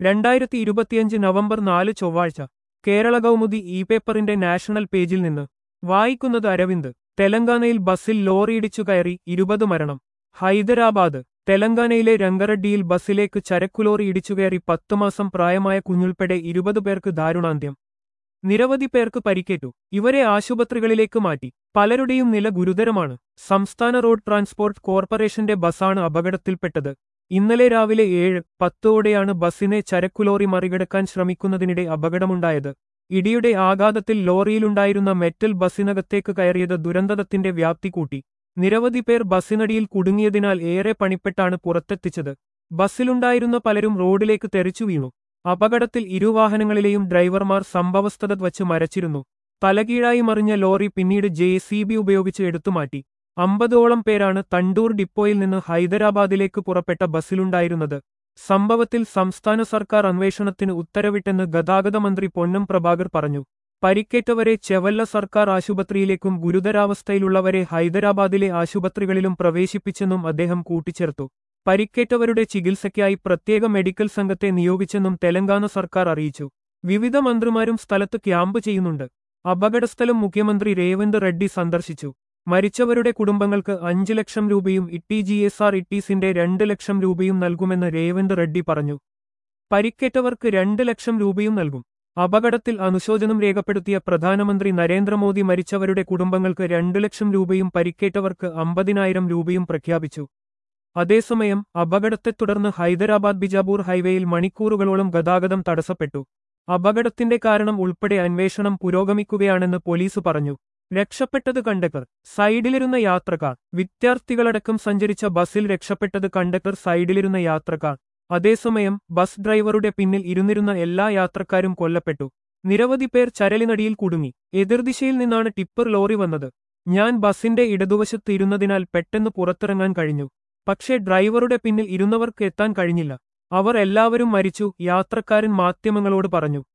രണ്ടായിരത്തി ഇരുപത്തിയഞ്ച് നവംബർ നാല് ചൊവ്വാഴ്ച കേരള കൗമുദി ഇ പേപ്പറിന്റെ നാഷണൽ പേജിൽ നിന്ന് വായിക്കുന്നത് അരവിന്ദ് തെലങ്കാനയിൽ ബസ്സിൽ ലോറിയിടിച്ചു കയറി ഇരുപത് മരണം ഹൈദരാബാദ് തെലങ്കാനയിലെ രംഗറഡ്ഡിയിൽ ബസ്സിലേക്ക് ചരക്കുലോറി ഇടിച്ചുകയറി പത്തു മാസം പ്രായമായ കുഞ്ഞുൾപ്പെടെ ഇരുപത് പേർക്ക് ദാരുണാന്ത്യം നിരവധി പേർക്ക് പരിക്കേറ്റു ഇവരെ ആശുപത്രികളിലേക്ക് മാറ്റി പലരുടെയും നില ഗുരുതരമാണ് സംസ്ഥാന റോഡ് ട്രാൻസ്പോർട്ട് കോർപ്പറേഷന്റെ ബസ്സാണ് അപകടത്തിൽപ്പെട്ടത് ഇന്നലെ രാവിലെ ഏഴ് പത്തോടെയാണ് ബസ്സിനെ ചരക്കുലോറി മറികടക്കാൻ ശ്രമിക്കുന്നതിനിടെ അപകടമുണ്ടായത് ഇടിയുടെ ആഘാതത്തിൽ ലോറിയിലുണ്ടായിരുന്ന മെറ്റൽ ബസ്സിനകത്തേക്ക് കയറിയത് ദുരന്തത്തിന്റെ വ്യാപ്തി കൂട്ടി നിരവധി പേർ ബസ്സിനടിയിൽ കുടുങ്ങിയതിനാൽ ഏറെ പണിപ്പെട്ടാണ് പുറത്തെത്തിച്ചത് ബസ്സിലുണ്ടായിരുന്ന പലരും റോഡിലേക്ക് തെറിച്ചു വീണു അപകടത്തിൽ ഇരുവാഹനങ്ങളിലെയും ഡ്രൈവർമാർ സംഭവസ്ഥത വച്ച് മരച്ചിരുന്നു തലകീഴായി മറിഞ്ഞ ലോറി പിന്നീട് ജെ ഉപയോഗിച്ച് എടുത്തുമാറ്റി അമ്പതോളം പേരാണ് തണ്ടൂർ ഡിപ്പോയിൽ നിന്ന് ഹൈദരാബാദിലേക്ക് പുറപ്പെട്ട ബസ്സിലുണ്ടായിരുന്നത് സംഭവത്തിൽ സംസ്ഥാന സർക്കാർ അന്വേഷണത്തിന് ഉത്തരവിട്ടെന്ന് ഗതാഗത മന്ത്രി പൊന്നം പ്രഭാകർ പറഞ്ഞു പരിക്കേറ്റവരെ ചെവല്ല സർക്കാർ ആശുപത്രിയിലേക്കും ഗുരുതരാവസ്ഥയിലുള്ളവരെ ഹൈദരാബാദിലെ ആശുപത്രികളിലും പ്രവേശിപ്പിച്ചെന്നും അദ്ദേഹം കൂട്ടിച്ചേർത്തു പരിക്കേറ്റവരുടെ ചികിത്സയ്ക്കായി പ്രത്യേക മെഡിക്കൽ സംഘത്തെ നിയോഗിച്ചെന്നും തെലങ്കാന സർക്കാർ അറിയിച്ചു വിവിധ മന്ത്രിമാരും സ്ഥലത്ത് ക്യാമ്പ് ചെയ്യുന്നുണ്ട് അപകടസ്ഥലം മുഖ്യമന്ത്രി രേവന്ത് റെഡ്ഡി സന്ദർശിച്ചു മരിച്ചവരുടെ കുടുംബങ്ങൾക്ക് അഞ്ച് ലക്ഷം രൂപയും ഇട്ടി ജി എസ് ആർ ഇട്ടീസിന്റെ രണ്ട് ലക്ഷം രൂപയും നൽകുമെന്ന് രേവന്ത് റെഡ്ഡി പറഞ്ഞു പരിക്കേറ്റവർക്ക് രണ്ട് ലക്ഷം രൂപയും നൽകും അപകടത്തിൽ അനുശോചനം രേഖപ്പെടുത്തിയ പ്രധാനമന്ത്രി നരേന്ദ്രമോദി മരിച്ചവരുടെ കുടുംബങ്ങൾക്ക് രണ്ടു ലക്ഷം രൂപയും പരിക്കേറ്റവർക്ക് അമ്പതിനായിരം രൂപയും പ്രഖ്യാപിച്ചു അതേസമയം അപകടത്തെ തുടർന്ന് ഹൈദരാബാദ് ബിജാപൂർ ഹൈവേയിൽ മണിക്കൂറുകളോളം ഗതാഗതം തടസ്സപ്പെട്ടു അപകടത്തിന്റെ കാരണം ഉൾപ്പെടെ അന്വേഷണം പുരോഗമിക്കുകയാണെന്ന് പോലീസ് പറഞ്ഞു രക്ഷപ്പെട്ടത് കണ്ടക്ടർ സൈഡിലിരുന്ന യാത്രക്കാർ വിദ്യാർത്ഥികളടക്കം സഞ്ചരിച്ച ബസ്സിൽ രക്ഷപ്പെട്ടത് കണ്ടക്ടർ സൈഡിലിരുന്ന യാത്രക്കാർ അതേസമയം ബസ് ഡ്രൈവറുടെ പിന്നിൽ ഇരുന്നിരുന്ന എല്ലാ യാത്രക്കാരും കൊല്ലപ്പെട്ടു നിരവധി പേർ ചരലിനടിയിൽ കുടുങ്ങി എതിർദിശയിൽ നിന്നാണ് ടിപ്പർ ലോറി വന്നത് ഞാൻ ബസിന്റെ ഇടതുവശത്ത് ഇരുന്നതിനാൽ പെട്ടെന്ന് പുറത്തിറങ്ങാൻ കഴിഞ്ഞു പക്ഷേ ഡ്രൈവറുടെ പിന്നിൽ ഇരുന്നവർക്ക് എത്താൻ കഴിഞ്ഞില്ല അവർ എല്ലാവരും മരിച്ചു യാത്രക്കാരൻ മാധ്യമങ്ങളോട് പറഞ്ഞു